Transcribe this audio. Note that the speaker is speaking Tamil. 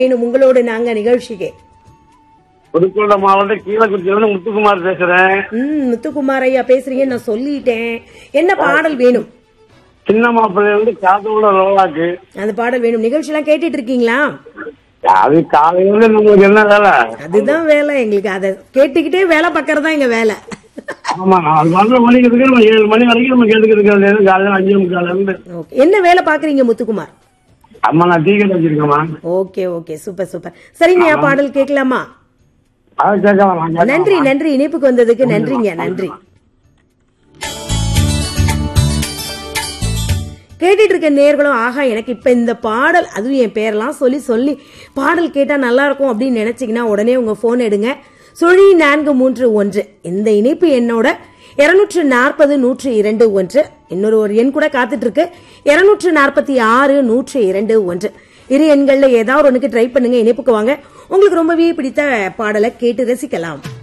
வேணும் உங்களோடு நாங்க நிகழ்ச்சிக்கு புதுக்கோட்டை மாவட்டம் கீழக்குறிச்சியிலிருந்து முத்துக்குமார் பேசுறேன் ம் முத்துக்குமார் ஐயா பேசுறீங்க நான் சொல்லிட்டேன் என்ன பாடல் வேணும் சின்ன மாப்பிள்ளை வந்து காதோட ரோலாக்கு அந்த பாடல் வேணும் நிகழ்ச்சி எல்லாம் கேட்டுட்டு இருக்கீங்களா அது காலையில நம்மளுக்கு என்ன வேலை அதுதான் வேலை எங்களுக்கு அதை கேட்டுக்கிட்டே வேலை பார்க்கறது தான் எங்க வேலை ஆமா அது வந்து மணிக்கிறதுக்கு நம்ம ஏழு மணி வரைக்கும் நம்ம கேட்டுக்கிறது காலையில அஞ்சு முக்கால இருந்து ஓகே என்ன வேலை பாக்குறீங்க முத்துக்குமார் அம்மா நான் டீ கடை வச்சிருக்கேம்மா ஓகே ஓகே சூப்பர் சூப்பர் சரிங்க பாடல் கேட்கலாமா அதை கேட்கலாம் நான் கேட்கலாம். நன்றி நன்றி இணைப்புக்கு வந்ததுக்கு நன்றிங்க நன்றி கேட்டுட்டு இருக்க நேர்களும் ஆகா எனக்கு இப்ப இந்த பாடல் அதுவும் என் பேரெல்லாம் சொல்லி சொல்லி பாடல் கேட்டா நல்லா இருக்கும் அப்படின்னு நினைச்சீங்கன்னா உடனே உங்க போன் எடுங்க சுழி நான்கு மூன்று ஒன்று இந்த இணைப்பு என்னோட இருநூற்று நாற்பது நூற்று இரண்டு ஒன்று இன்னொரு ஒரு எண் கூட காத்துட்டு இருக்கு இருநூற்று நாற்பத்தி ஆறு நூற்று இரண்டு ஒன்று இரு எண்கள்ல ஏதாவது ஒண்ணுக்கு ட்ரை பண்ணுங்க இணைப்புக்கு வாங்க உங்களுக்கு ரொம்பவே பிடித்த பாடலை கேட்டு ரசிக்கலாம்